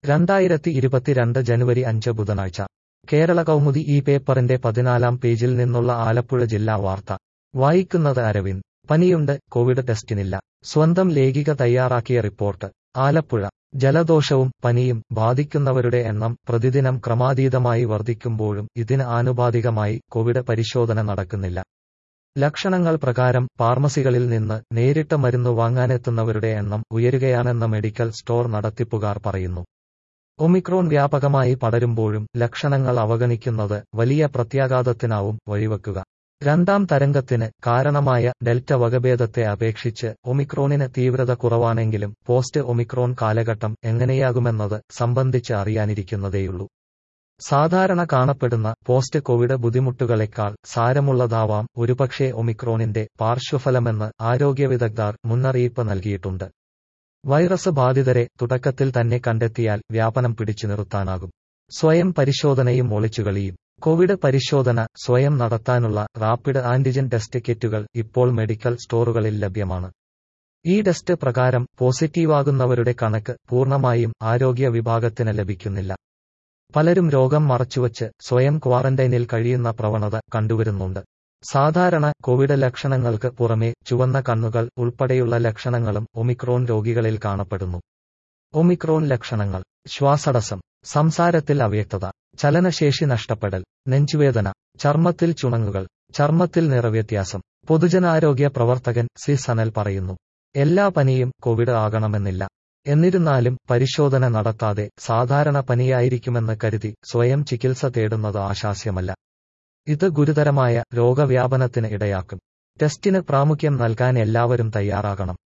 രണ്ടായിരത്തി ഇരുപത്തിരണ്ട് ജനുവരി അഞ്ച് ബുധനാഴ്ച കേരള കൗമുദി ഈ പേപ്പറിന്റെ പതിനാലാം പേജിൽ നിന്നുള്ള ആലപ്പുഴ ജില്ലാ വാർത്ത വായിക്കുന്നത് അരവിന്ദ് പനിയുണ്ട് കോവിഡ് ടെസ്റ്റിനില്ല സ്വന്തം ലേഖിക തയ്യാറാക്കിയ റിപ്പോർട്ട് ആലപ്പുഴ ജലദോഷവും പനിയും ബാധിക്കുന്നവരുടെ എണ്ണം പ്രതിദിനം ക്രമാതീതമായി വർദ്ധിക്കുമ്പോഴും ഇതിന് ആനുപാതികമായി കോവിഡ് പരിശോധന നടക്കുന്നില്ല ലക്ഷണങ്ങൾ പ്രകാരം ഫാർമസികളിൽ നിന്ന് നേരിട്ട് മരുന്ന് വാങ്ങാനെത്തുന്നവരുടെ എണ്ണം ഉയരുകയാണെന്ന് മെഡിക്കൽ സ്റ്റോർ നടത്തിപ്പുകാർ പറയുന്നു ഒമിക്രോൺ വ്യാപകമായി പടരുമ്പോഴും ലക്ഷണങ്ങൾ അവഗണിക്കുന്നത് വലിയ പ്രത്യാഘാതത്തിനാവും വഴിവെക്കുക രണ്ടാം തരംഗത്തിന് കാരണമായ ഡെൽറ്റ വകഭേദത്തെ അപേക്ഷിച്ച് ഒമിക്രോണിന് തീവ്രത കുറവാണെങ്കിലും പോസ്റ്റ് ഒമിക്രോൺ കാലഘട്ടം എങ്ങനെയാകുമെന്നത് സംബന്ധിച്ച് അറിയാനിരിക്കുന്നതേയുള്ളൂ സാധാരണ കാണപ്പെടുന്ന പോസ്റ്റ് കോവിഡ് ബുദ്ധിമുട്ടുകളെക്കാൾ സാരമുള്ളതാവാം ഒരുപക്ഷെ ഒമിക്രോണിന്റെ പാർശ്വഫലമെന്ന് ആരോഗ്യ വിദഗ്ധർ മുന്നറിയിപ്പ് നൽകിയിട്ടുണ്ട് വൈറസ് ബാധിതരെ തുടക്കത്തിൽ തന്നെ കണ്ടെത്തിയാൽ വ്യാപനം പിടിച്ചു നിർത്താനാകും സ്വയം പരിശോധനയും ഒളിച്ചുകളിയും കോവിഡ് പരിശോധന സ്വയം നടത്താനുള്ള റാപ്പിഡ് ആന്റിജൻ ടെസ്റ്റ് കിറ്റുകൾ ഇപ്പോൾ മെഡിക്കൽ സ്റ്റോറുകളിൽ ലഭ്യമാണ് ഈ ടെസ്റ്റ് പ്രകാരം പോസിറ്റീവാകുന്നവരുടെ കണക്ക് പൂർണ്ണമായും ആരോഗ്യ വിഭാഗത്തിന് ലഭിക്കുന്നില്ല പലരും രോഗം മറച്ചുവച്ച് സ്വയം ക്വാറന്റൈനിൽ കഴിയുന്ന പ്രവണത കണ്ടുവരുന്നുണ്ട് സാധാരണ കോവിഡ് ലക്ഷണങ്ങൾക്ക് പുറമെ ചുവന്ന കണ്ണുകൾ ഉൾപ്പെടെയുള്ള ലക്ഷണങ്ങളും ഒമിക്രോൺ രോഗികളിൽ കാണപ്പെടുന്നു ഒമിക്രോൺ ലക്ഷണങ്ങൾ ശ്വാസടസം സംസാരത്തിൽ അവ്യക്തത ചലനശേഷി നഷ്ടപ്പെടൽ നെഞ്ചുവേദന ചർമ്മത്തിൽ ചുണങ്ങുകൾ ചർമ്മത്തിൽ നിറവ്യത്യാസം പൊതുജനാരോഗ്യ പ്രവർത്തകൻ സി സനൽ പറയുന്നു എല്ലാ പനിയും കോവിഡ് ആകണമെന്നില്ല എന്നിരുന്നാലും പരിശോധന നടത്താതെ സാധാരണ പനിയായിരിക്കുമെന്ന് കരുതി സ്വയം ചികിത്സ തേടുന്നത് ആശാസ്യമല്ല ഇത് ഗുരുതരമായ രോഗവ്യാപനത്തിന് ഇടയാക്കും ടെസ്റ്റിന് പ്രാമുഖ്യം നൽകാൻ എല്ലാവരും തയ്യാറാകണം